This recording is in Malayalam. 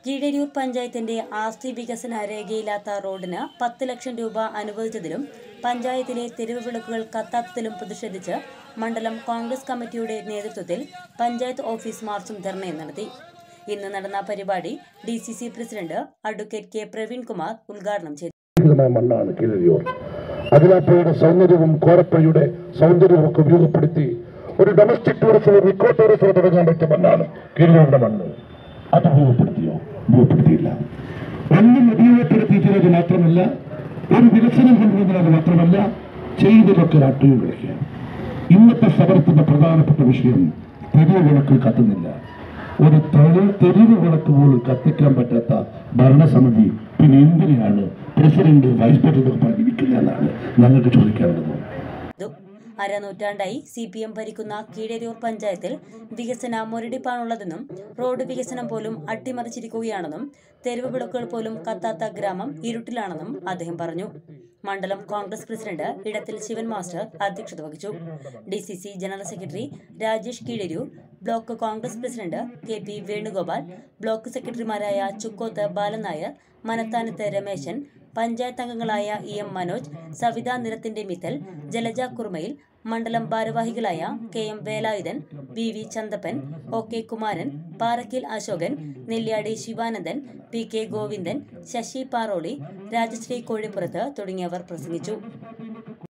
കീഴരിയൂർ പഞ്ചായത്തിന്റെ ആസ്തി വികസന രേഖയില്ലാത്ത റോഡിന് പത്ത് ലക്ഷം രൂപ അനുവദിച്ചതിലും പഞ്ചായത്തിലെ തെരുവ് വിളക്കുകൾ കത്താത്തതിലും പ്രതിഷേധിച്ച് മണ്ഡലം കോൺഗ്രസ് കമ്മിറ്റിയുടെ നേതൃത്വത്തിൽ പഞ്ചായത്ത് ഓഫീസ് മാർച്ചും ധർണയും നടത്തി ഇന്ന് നടന്ന പരിപാടി D C C president advocate K Praveenkumar ഉദ്ഘാടനം ചെയ്തു മായ മണ്ണാണ് കീഴരിയൂർ അതിലാപ്പയുടെ സൗന്ദര്യവും കോരപ്പയുടെ സൗന്ദര്യവും ഒക്കെ ഉപയോഗപ്പെടുത്തി ഒരു ഡൊമസ്റ്റിക് ടൂറിസം ഒരു ഇക്കോ ടൂറിസം തുടങ്ങാൻ പറ്റിയ മണ്ണാണ് കീഴരിയൂരുടെ മണ്ണ് അത് ഉപയോഗപ്പെടുത്തിയോ ഉപയോഗപ്പെടുത്തിയില്ല ഒന്നും ഉപയോഗപ്പെടുത്തിയിട്ടുള്ളത് മാത്രമല്ല ഒരു വികസനം കൊണ്ടുവന്നത് മാത്രമല്ല ചെയ്തതൊക്കെ രാഷ്ട്രീയം കളിക്കുക ഇന്നത്തെ സമരത്തിന്റെ പ്രധാനപ്പെട്ട വിഷയം തെരുവ് വിളക്ക് കത്തുന്നില്ല ഒരു തെരു തെരുവ് വിളക്ക് പോലും കത്തിക്കാൻ പറ്റാത്ത ഭരണസമിതി പിന്നെ എന്തിനാണ് പ്രസിഡന്റ് വൈസ് പ്രസിഡന്റ് പറഞ്ഞിരിക്കുക എന്നാണ് ഞങ്ങൾക്ക് ചോദിക്കേണ്ടത് ചെയ്തു. അരനൂറ്റാണ്ടായി സി പി എം ഭരിക്കുന്ന കീഴരിയൂർ പഞ്ചായത്തിൽ വികസന മുരടിപ്പാണുള്ളതെന്നും റോഡ് വികസനം പോലും അട്ടിമറിച്ചിരിക്കുകയാണെന്നും തെരുവ് വിളക്കുകൾ പോലും കത്താത്ത ഗ്രാമം ഇരുട്ടിലാണെന്നും അദ്ദേഹം പറഞ്ഞു മണ്ഡലം കോൺഗ്രസ് പ്രസിഡന്റ് ഇടത്തിൽ ശിവൻ മാസ്റ്റർ അധ്യക്ഷത വഹിച്ചു D C C general secretary Rajesh Keezhariyur block Congress president K P Venugopal block സെക്രട്ടറിമാരായ ചുക്കോത്ത് ബാലൻ നായർ മനത്താനത്ത് രമേശൻ പഞ്ചായത്ത് അംഗങ്ങളായ ഇ എം മനോജ് സവിത നിരത്തിന്റെ മിത്തൽ ജലജ കുർമയിൽ മണ്ഡലം ഭാരവാഹികളായ K M Velayudhan V V Chanthappan O K Kumaran Parakkil Ashokan Nelliyadi Sivanandan P K Govindan Sasi Paroli Rajasree Kozhippurath തുടങ്ങിയവർ പ്രസംഗിച്ചു